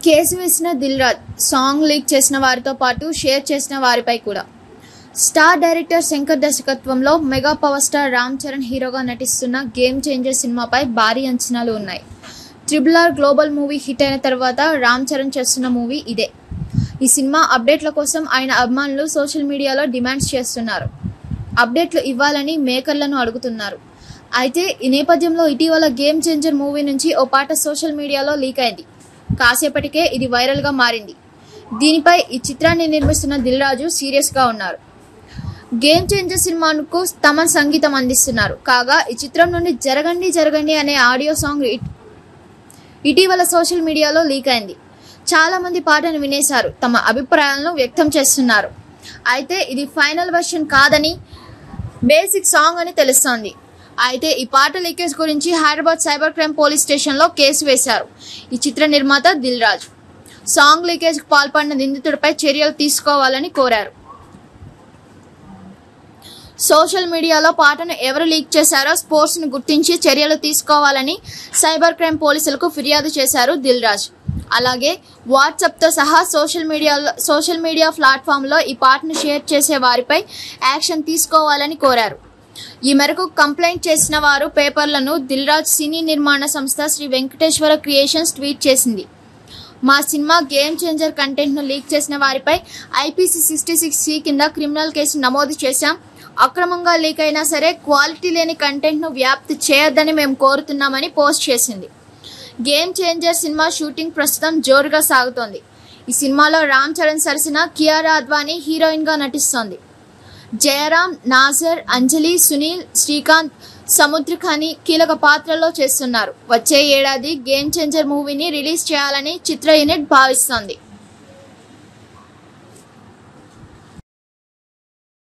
case వేసిన Dil Raj song leak చేసిన వారితో పాటు షేర్ చేసిన వారిపై కూడా స్టార్ డైరెక్టర్ శంకర్ దర్శకత్వంలో mega power star Ram Charan హీరోగా నటిస్తున్న గేమ్ చేంజర్ సినిమాపై భారీ అంచనాలు ఉన్నాయి triple R global movie hit అయిన తర్వాత రామ్ చరణ్ చేస్తున్న మూవీ ఇదే ఈ సినిమా అప్డేట్ల కోసం ఆయన అభిమానులు సోషల్ మీడియాలో డిమాండ్స్ చేస్తున్నారు అప్డేట్లు ఇవ్వాలని మేకర్లను అడుగుతున్నారు అయితే ఈ నేపథ్యంలో ఇటీవల గేమ్ చేంజర్ మూవీ నుంచి ఓ పాట సోషల్ మీడియాలో లీక్ అయింది కాసేపటికే ఇది వైరల్గా మారింది దీనిపై ఈ చిత్రాన్ని నిర్మిస్తున్న దిల్ రాజు సీరియస్గా ఉన్నారు గేమ్ చేంజర్ సినిమాకు తమన్ సంగీతం అందిస్తున్నారు కాగా ఈ చిత్రం నుండి జరగండి జరగండి అనే ఆడియో సాంగ్ ఇట్- ఇటీవల సోషల్ మీడియాలో లీక్ అయింది చాలా మంది పాటను వినేశారు తమ అభిప్రాయాలను వ్యక్తం చేస్తున్నారు అయితే ఇది ఫైనల్ వెర్షన్ కాదని బేసిక్ సాంగ్ అని తెలుస్తోంది అయితే ఈ పాట లీకేజ్ గురించి హైదరాబాద్ సైబర్ క్రైమ్ పోలీస్ స్టేషన్లో కేసు వేశారు ఈ చిత్ర నిర్మాత దిల్ రాజు సాంగ్ లీకేజ్కి పాల్పడిన నిందితుడిపై చర్యలు తీసుకోవాలని కోరారు సోషల్ మీడియాలో పాటను ఎవరు లీక్ చేశారో స్పోర్ట్స్ ను గుర్తించి చర్యలు తీసుకోవాలని సైబర్ క్రైమ్ పోలీసులకు ఫిర్యాదు చేశారు దిల్ రాజ్ అలాగే వాట్సాప్ తో సహా సోషల్ మీడియాలో సోషల్ మీడియా ప్లాట్ఫామ్ లో ఈ పాటను షేర్ చేసే వారిపై యాక్షన్ తీసుకోవాలని కోరారు ఈ మేరకు కంప్లైంట్ చేసిన వారు పేపర్లను దిల్ రాజ్ సినీ నిర్మాణ సంస్థ శ్రీ వెంకటేశ్వర క్రియేషన్స్ ట్వీట్ చేసింది మా సినిమా గేమ్ చేంజర్ కంటెంట్ను లీక్ చేసిన వారిపై ఐపీసీ సిక్స్టీ సిక్స్ సి కింద క్రిమినల్ కేసు నమోదు చేశాం అక్రమంగా లీక్ అయినా సరే క్వాలిటీ లేని కంటెంట్ను వ్యాప్తి చేయొద్దని మేము కోరుతున్నామని పోస్ట్ చేసింది గేమ్ చేంజర్ సినిమా షూటింగ్ ప్రస్తుతం జోరుగా సాగుతోంది ఈ సినిమాలో రామ్ చరణ్ సరసన కియారా అద్వానీ హీరోయిన్గా నటిస్తోంది జయరాం నాజర్ అంజలి సునీల్ శ్రీకాంత్ సముద్రఖాని కీలక పాత్రల్లో చేస్తున్నారు వచ్చే ఏడాది గేమ్ చేంజర్ మూవీని రిలీజ్ చేయాలని చిత్ర యూనిట్ భావిస్తోంది